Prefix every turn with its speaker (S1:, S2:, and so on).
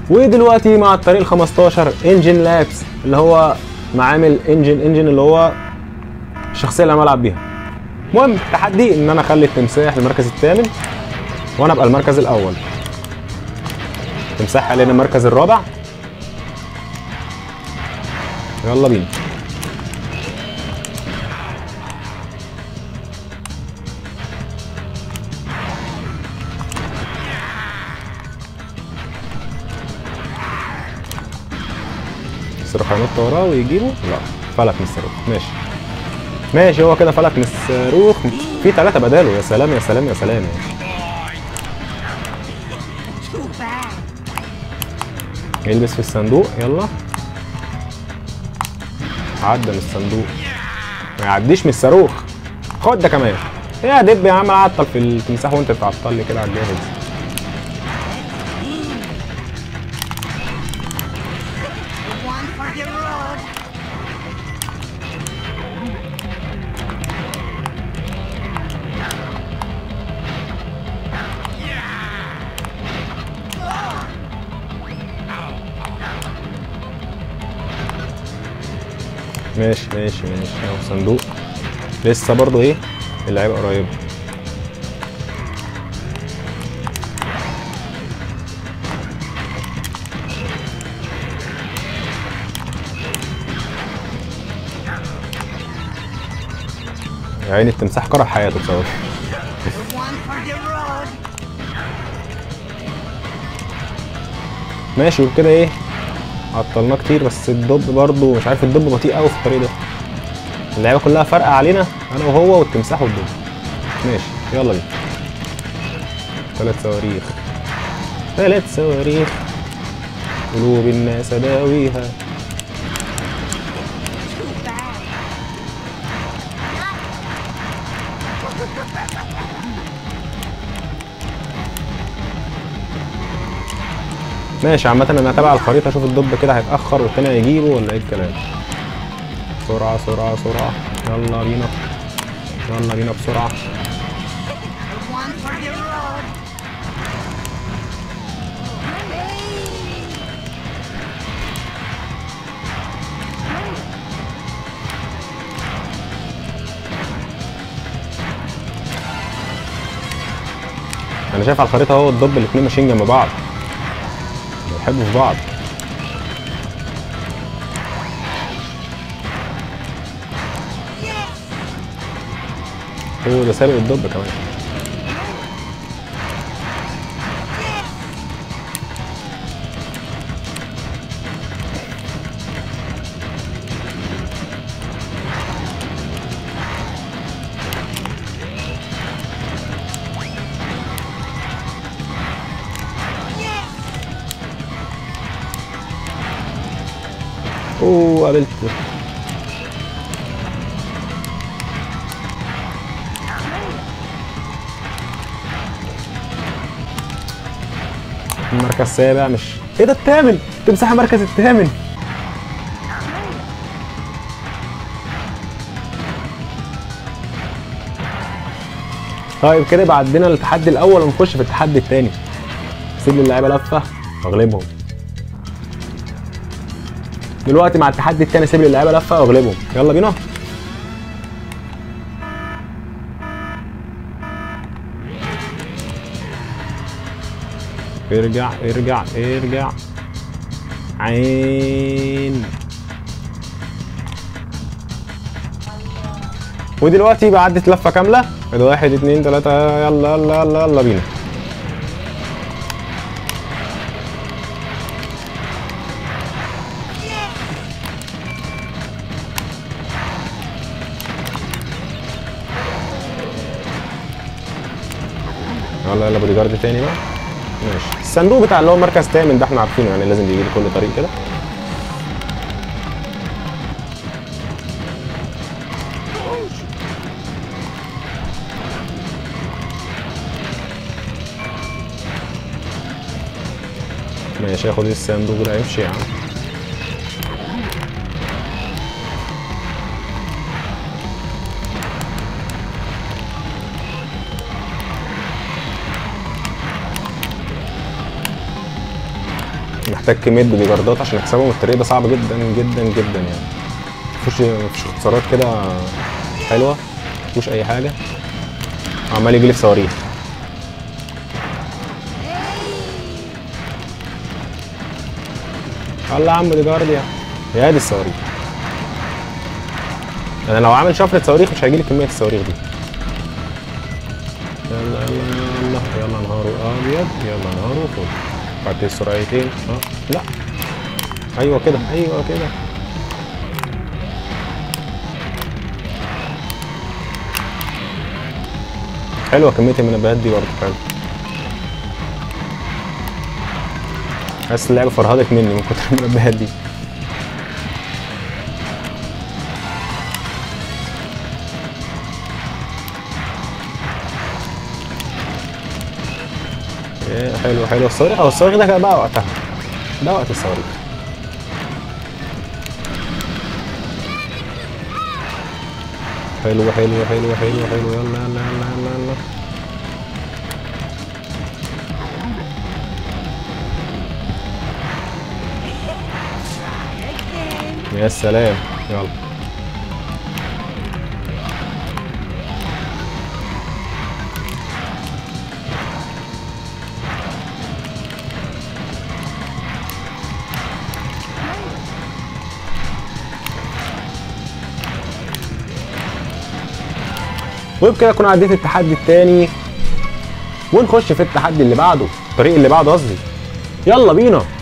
S1: ودلوقتي مع الطريق ال 15 انجن لابس اللي هو معامل انجن انجن اللي هو الشخصيه اللي انا بلعب بيها المهم تحدي ان انا اخلي التمساح المركز الثامن وانا ابقى المركز الاول تمساح علينا المركز الرابع يلا بينا الصاروخ هينط وراه ويجيبه لا فلت من الصاروخ ماشي ماشي هو كده فلت من الصاروخ في ثلاثة بداله يا سلام يا سلام يا سلام يلبس في الصندوق يلا عدى من الصندوق ما يعديش من الصاروخ خد ده كمان ايه يا دب يا عم عطل في التمساح وانت بتعطل لي كده على الجاهز
S2: One for the road.
S1: ماشي ماشي ماشي اهو صندوق لسه برضو ايه اللعيبه قريبه يا عيني التمساح كره حياته بسبب
S2: One for the road.
S1: ماشي وكده ايه عطلناه كتير بس الدب برضو مش عارف الدب بطيء قوي في الطريق ده اللعيبه كلها فارقه علينا انا وهو والتمساح والدب ماشي يلا بينا ثلاث صواريخ ثلاث صواريخ قلوب الناس داويها
S2: Too bad.
S1: ماشي عامة انا هتابع الخريطة اشوف الدب كده هيتأخر والتاني هيجيبه ولا ايه الكلام سرعة سرعة سرعة يلا بينا يلا بينا بسرعة
S2: One for the road.
S1: انا شايف على الخريطة اهو الدب الاتنين ماشيين جنب بعض بيحبوا في بعض هو ده سابق الدب كمان اوه قابلته المركز السابع مش ايه ده الثامن تمسح المركز الثامن طيب كده يبقى عدينا التحدي الاول ونخش في التحدي الثاني سيب لي اللعيبه لفه واغلبهم دلوقتي مع التحدي الثاني سيب لي اللعيبه لفه واغلبهم يلا بينا ارجع ارجع ارجع عين ودلوقتي بقى عدت لفه كامله ادي واحد اتنين تلاته يلا يلا يلا يلا بينا يلا يلا بودي جارد تاني بقى ماشي الصندوق بتاع اللي هو مركز تامن ده احنا عارفينه يعني لازم بيجي لي كل طريق كده ماشي ياخد الصندوق ده يمشي يا عم محتاج كميه بوديجاردات عشان اكسبهم الطريق ده صعب جدا جدا جدا يعني مفيش مفيش اختصارات كده حلوه مفيش اي حاجه عمال يجي لي في صواريخ الله يا عم دي جارديا يا دي الصواريخ انا لو عامل شفره صواريخ مش هيجي لي كميه الصواريخ دي يلا يلا يلا يلا نهاره ابيض يلا نهاره فل بعد السرعتين اه لا ايوه كده ايوه كده حلوه كميه المنبهات دي برضه حلو حاسس اللعبه فرهدت مني من كتر المنبهات دي إيه، حلو حلو الصواريخ او الصواريخ ده كان بقى وقتها ده وقت الصواريخ حلو حلو حلو حلو حلو يلا يلا يلا يلا يلا يا سلام يلا وبكده اكون عديت التحدي التاني ونخش في التحدي اللي بعده الطريق اللي بعده قصدي يلا بينا